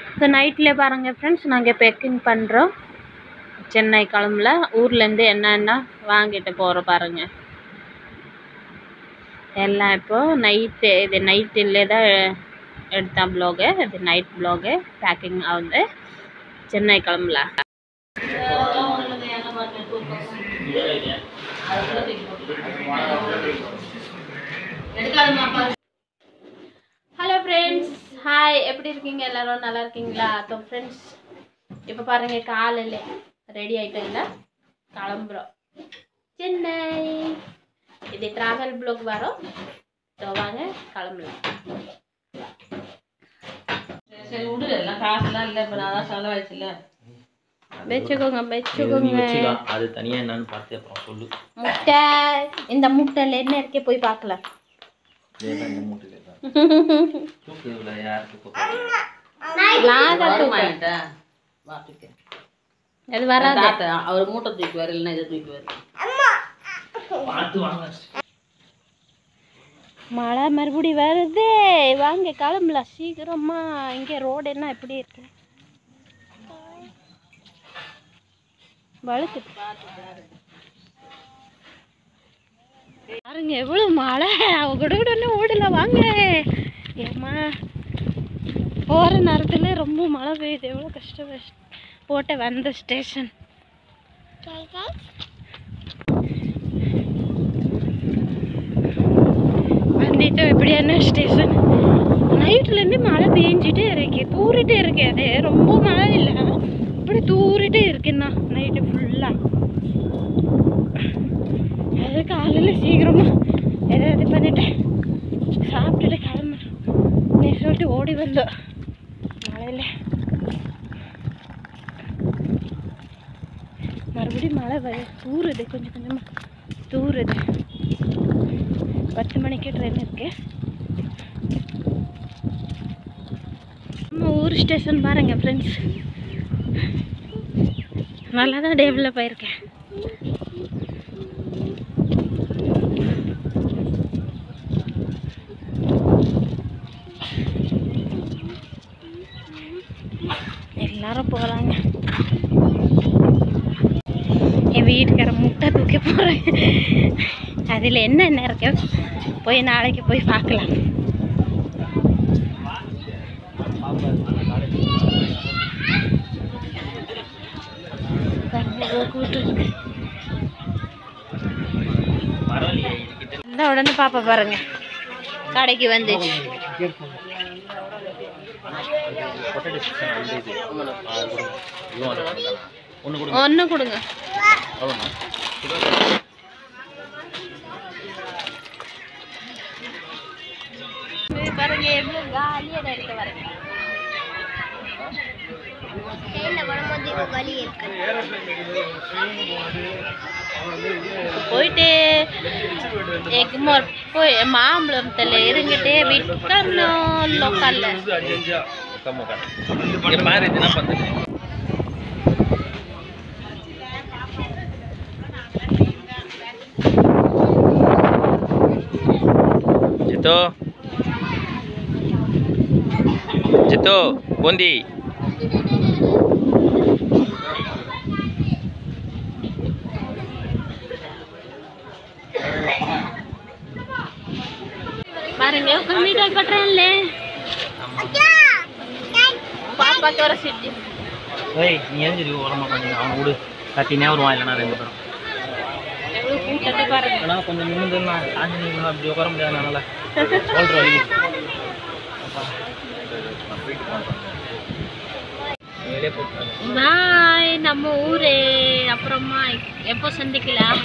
So நைட்டில் பாருங்கள் friends நாங்கள் பேக்கிங் பண்ணுறோம் சென்னை கிளம்புல ஊர்லேருந்து என்னென்ன வாங்கிட்டு போகிறோம் பாருங்கள் எல்லாம் இப்போது நைட்டு இது நைட்டில் தான் எடுத்த ப்ளாகு இது நைட் ப்ளாகு பேக்கிங் ஆகுது சென்னை கிளம்புல ஹலோ ஃப்ரெண்ட்ஸ் ஹாய் எப்படி இருக்கீங்க எல்லாரும் நல்லா இருக்கீங்களா ஸோ ஃப்ரெண்ட்ஸ் இப்போ பாருங்க காலையில் ரெடி ஆகிட்டோங்களா கிளம்புறோம் சென்னை இது ட்ராவல் ப்ளாக் வரோம் ஸோ வாங்க கிளம்பலாம் சரி விடு எல்லாம் காசுலாம் இல்லை இப்போ நான் தான் செலவாயிடுச்சுல வச்சுக்கோங்க நீ வச்சுக்கோங்க வச்சுக்கோ அது தனியா என்னன்னு பார்த்து அப்புறம் சொல்லு முட்டை இந்த முட்டையில் என்ன இருக்கே போய் பார்க்கலாம் இதேதான் இந்த மூட்டையில தான் தூக்கு இதுல யாருக்கு இப்போ நான் தான் தூக்குவேன். வாங்கிட்டேன் வாட்டுக்கு அது வராது தாத்தா அவர் மூட்டை தூக்குவார் இல்லைன்னா இதை தூக்குவார் பார்த்து வாங்க மழை மறுபடி வருது வாங்க கிளம்பலாம் சீக்கிரமா இங்கே ரோடு என்ன எப்படி இருக்கு வழுக்கு பாருங்க எவ்வளோ மழை அவ கூட கூட ஓடல வாங்க ஏம்மா போகிற நேரத்தில் ரொம்ப மழை பெய்யுது எவ்வளோ கஷ்டம் போட்ட வந்த ஸ்டேஷன் வந்துட்டு எப்படியான ஸ்டேஷன் நைட்லேருந்து மழை பெஞ்சிட்டே இருக்கு தூரிட்டே இருக்கு அது ரொம்ப மழை இல்லை இப்படி தூரிட்டே இருக்குண்ணா நைட்டு ஃபுல்லாக அது காலையில் சீக்கிரமாக எதாவது பண்ணிட்டு சாப்பிட்டுட்டு கிளம்பணும் நீ சொல்லிட்டு ஓடி வந்தோம் மழையில் மறுபடியும் மழை வர தூறுது கொஞ்சம் கொஞ்சமாக தூறுது பத்து மணிக்கு ட்ரெயின் இருக்கு நம்ம ஊர் ஸ்டேஷன் பாருங்க ஃப்ரெண்ட்ஸ் நல்லா தான் டெவலப் ஆயிருக்கேன் எல்லாரும் போகலாங்க என் வீட்டுக்கார முட்டை தூக்கி போகிறேன் அதில் என்னென்ன இருக்கு போய் நாளைக்கு போய் பார்க்கலாம் பாருங்க, எவ்வளவு கூட்டம் இருக்கு. பரவாயில்லையே இதுக்கிட்ட இந்த உடனே பாப்பா பாருங்க கடைக்கு வந்துச்சு பொட்டேட்டோ சிக்ஸ் அந்த இது ஆ, கொடுங்க. இதுவும் அதை கொடுங்க. ஒண்ணு கொடுங்க ஒன்று கொடுங்க அவ்வளோண்ணா இது பாருங்க எவ்வளோ காலியாக இருக்கு பாருங்க போயிட்டு எக்மோர் போய் மாம்பழத்தில் இருந்துட்டு விற்கணும் லோக்கலில் இங்க பாரு இது என்ன பண்ணுது ஜித்தோ ஜித்தோ பூந்தி பாருங்க மீட்டா கட்டுறேன்ல பாப்பாக்கு வர சிட்டி ஏய் நீ எழுந்திரி உரமா கொஞ்சம் அவன் விடு கத்தினே வருவான் இல்லைனா ரெண்டு பேரும் எவ்வளோ கூட்டத்தை பாருங்க ஏன்னா கொஞ்சம் நிமிந்து காஞ்சி நிமிந்து அப்படி உட்கார முடியாது என்னால் சொல்கிற வழி வெளியே போட்டு பாய் நம்ம ஊரு அப்புறமா எப்போ சந்திக்கலாம்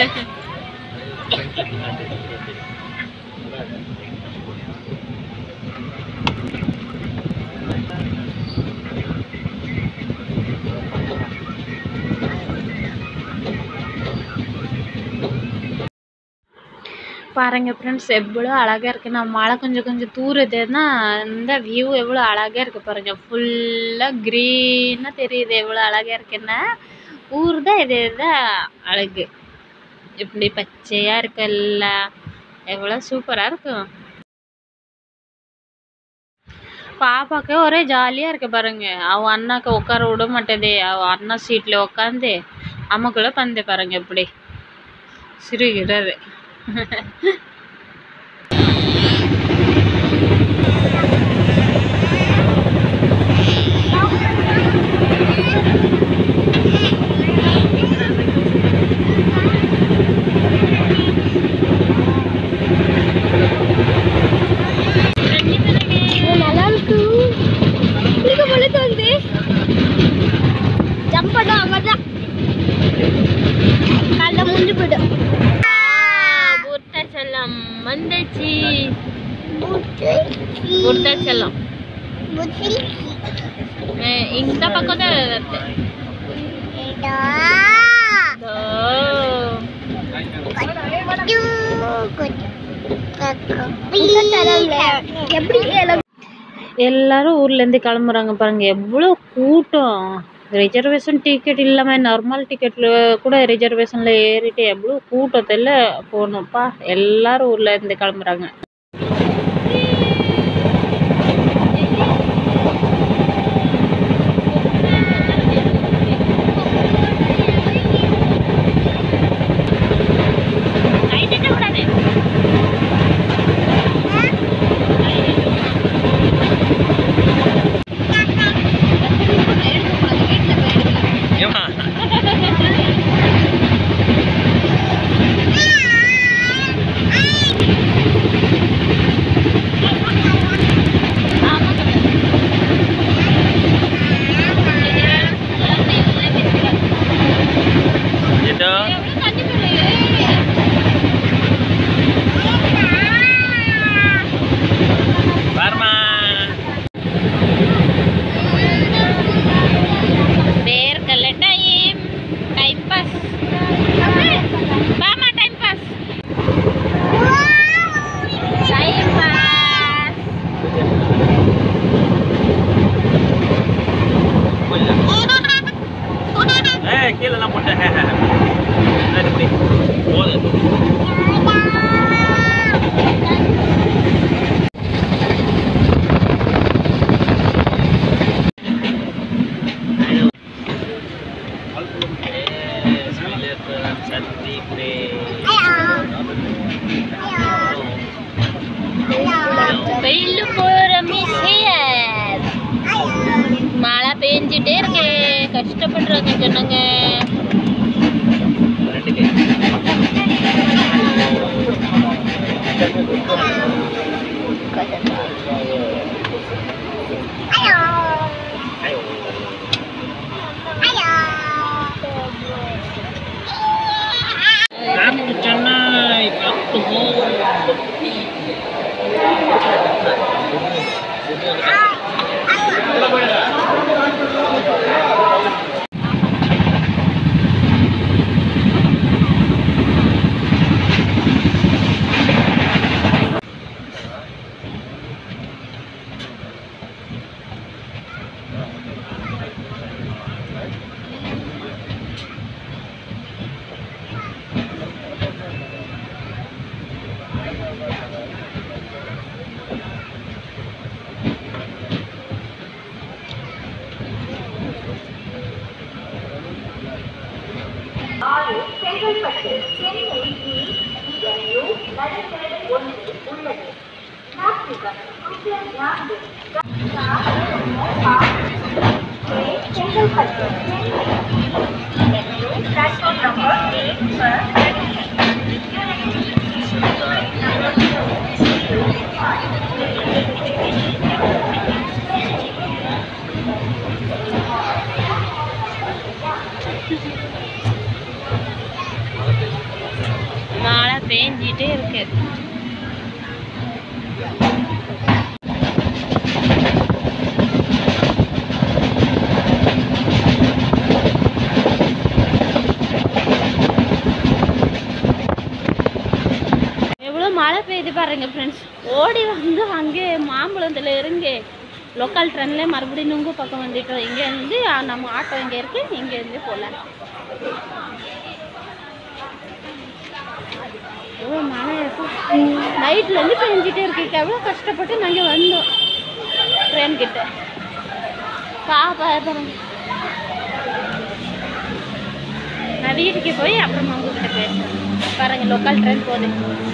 பாருங்க ஃப்ரெண்ட்ஸ் எவ்வளோ அழகாக இருக்கு நான் மழை கொஞ்சம் கொஞ்சம் தூருதுன்னா இந்த வியூ எவ்வளோ அழகாக இருக்கு பாருங்க ஃபுல்லாக க்ரீனாக தெரியுது எவ்வளோ அழகாக இருக்குன்னா ஊர் தான் இது தான் அழகு இப்படி பச்சையாக இருக்குல்ல எவ்வளோ சூப்பராக இருக்கும் பாப்பாக்கு ஒரே ஜாலியாக இருக்கு பாருங்க அவ அண்ணாக்கு உட்கார விட மாட்டேதே அவ அண்ணா சீட்டில் உட்காந்து அம்மாக்குள்ளே பந்து பாருங்க இப்படி சிரிக்கிறாரு நல்லா இருக்கு குளிக்க பொழுது வந்து ஜம்ப் பண்ண அவ்வளோதான் காலைல முடிஞ்சு போயிடும் புத்தச்சலம் வந்துச்சு புத்தச்சலம் இந்த பக்கம் தான் இருக்கு இதோ. எப்படி எல்லாரும் ஊர்லேருந்து கிளம்புறாங்க பாருங்க எவ்வளோ கூட்டம் ரிசர்வேஷன் டிக்கெட் இல்லாமல் நார்மல் டிக்கெட்டில் கூட ரிசர்வேஷனில் ஏறிட்டு எவ்வளோ கூட்டத்தில் போகணும்ப்பா எல்லாரும் ஊர்ல இருந்து கிளம்புறாங்க ஏமா ஏதோ பாருமா வேர்க்கல்ல டைம் டைம் பாஸ் வாமா டைம் பாஸ் டைம் பாஸ் ஏய் கீழே எல்லாம் போட்டேன் சரி, இப்படி. போதும் வெயில் போகிற மிஸ்ஸியர் மழை பெஞ்சிட்டே இருக்கு கஷ்டப்படுறாங்க ஜனங்க சென்னை பார்த்து மழை பெஞ்சிட்டே இருக்கு எவ்வளோ மழை பெய்யுது பாருங்க ஃப்ரெண்ட்ஸ் ஓடி வந்து அங்கே மாம்பழத்தில் இறங்கி லோக்கல் ட்ரெயின்ல மறுபடியும் நுங்கு பக்கம் வந்துட்டோம் இங்கே இருந்து ஆ, நம்ம ஆட்டோ இங்கே இருக்கு இங்கே இருந்து போகலாம் எவ்வளோ மழை நைட்லேருந்து பெஞ்சிட்டே இருக்கு எவ்வளோ கஷ்டப்பட்டு நாங்கள் வந்தோம் ட்ரெயின் கிட்ட பாப்பா பாருங்க நான் வீட்டுக்கு போய் அப்புறமா உங்ககிட்ட பேசுறேன் பாருங்க லோக்கல் ட்ரெயின் போகுது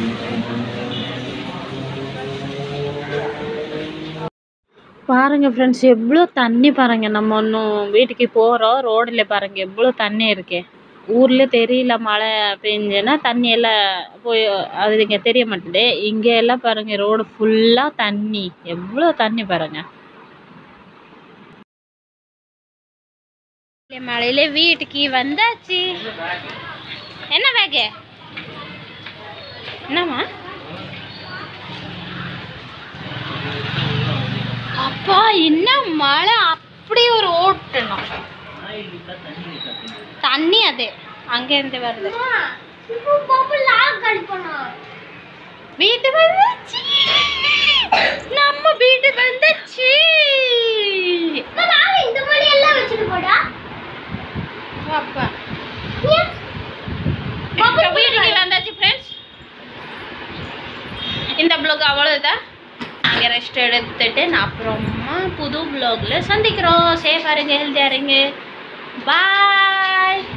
பாருங்க ஃப்ரெண்ட்ஸ் எவ்வளோ தண்ணி பாருங்க நம்ம ஒன்றும் வீட்டுக்கு போகிறோம் ரோடில் பாருங்க எவ்வளோ தண்ணி இருக்கு ஊரில் தெரியல மழை பெஞ்சேன்னா தண்ணி எல்லாம் போய் அது இங்கே தெரிய மாட்டேது இங்கே எல்லாம் பாருங்க ரோடு ஃபுல்லாக தண்ணி எவ்வளோ தண்ணி பாருங்க மழையில வீட்டுக்கு வந்தாச்சு என்ன பேகு என்னம்மா அப்பா என்ன மழை அப்படி ஒரு ஓட்டணும் தண்ணி அது அங்கேருந்து வருது இப்போ பாப்பா லாக் கடிப்பணும் வீட்டு வந்தாச்சு நம்ம வீட்டு வந்தாச்சு நான் இந்த மாதிரி எல்லாம் வச்சுட்டு போடா அப்பா இப்போ வீட்டுக்கு வந்தாச்சு ஃப்ரெண்ட்ஸ் இந்த ப்ளாக் அவ்வளோதான் நீங்கள் ரெஸ்ட் எடுத்துட்டு நான் அப்புறமா புது ப்ளாகில் சந்திக்கிறோம் சேஃபாக இருங்க ஹெல்த்தியாக இருங்க பாய்